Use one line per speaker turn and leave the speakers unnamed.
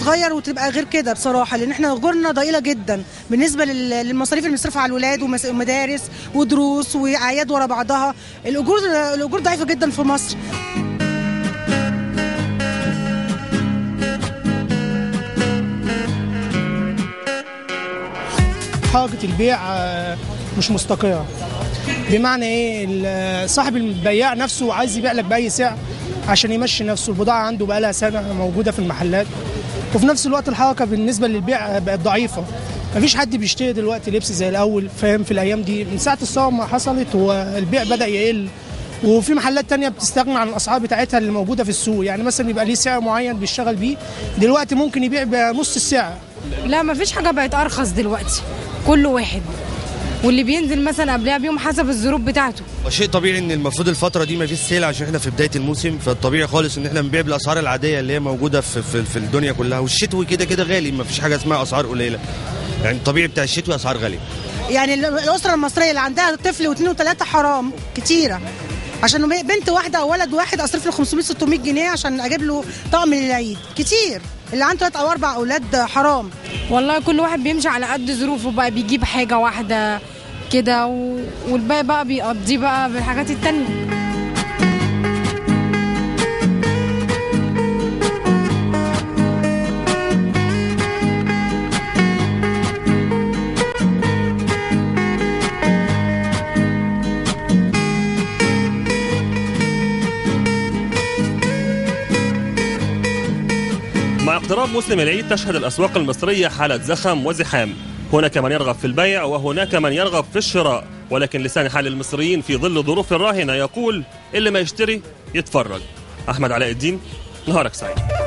تتغير وتبقى غير كده بصراحه لان احنا اجورنا ضئيله جدا بالنسبه لل- للمصاريف اللي بنصرفها على الولاد ومس- ومدارس ودروس واعياد ورا بعضها الاجور الاجور ضعيفه جدا في مصر
حركة البيع آه، مش مستقرة بمعنى ايه ال- صاحب البياع نفسه عايز يبيع لك بأي سعر عشان يمشي نفسه البضاعة عنده بقالها سنة موجودة في المحلات وفي نفس الوقت الحركة بالنسبة للبيع بقت ضعيفة مفيش حد بيشتري دلوقتي لبس زي الأول فاهم في الأيام دي من ساعة الثورة ما حصلت والبيع بدأ يقل وفي محلات تانية بتستغنى عن الأسعار بتاعتها اللي موجودة في السوق يعني مثلا يبقى ليه سعر معين بيشتغل بيه دلوقتي ممكن يبيع بنص السعر
لا مفيش حاجة بقت أرخص دلوقتي كل واحد واللي بينزل مثلا قبلها بيوم حسب الظروف بتاعته
شيء طبيعي ان المفروض الفتره دي ما فيش سيل عشان احنا في بدايه الموسم فالطبيعي خالص ان احنا بنبيع بالاسعار العاديه اللي هي موجوده في في, في الدنيا كلها والشتوي كده كده غالي ما فيش حاجه اسمها اسعار قليله يعني الطبيعي بتاع الشتوي اسعار غاليه
يعني ال- الاسره المصريه اللي عندها طفل واثنين وثلاثه حرام كتيره عشان ب- بنت واحده او ولد واحد اصرف له 500 600 جنيه عشان اجيب له طقم للعيد كتير اللي عنده ثلاث او اربع اولاد حرام
والله كل واحد بيمشي على قد ظروفه بقى بيجيب حاجة واحدة كده و... والباقي بقى بيقضيه بقى بالحاجات التانية
مع اقتراب موسم العيد تشهد الأسواق المصرية حالة زخم وزحام هناك من يرغب في البيع وهناك من يرغب في الشراء ولكن لسان حال المصريين في ظل ظروف الراهنة يقول اللي ما يشتري يتفرج أحمد علاء الدين نهارك سعيد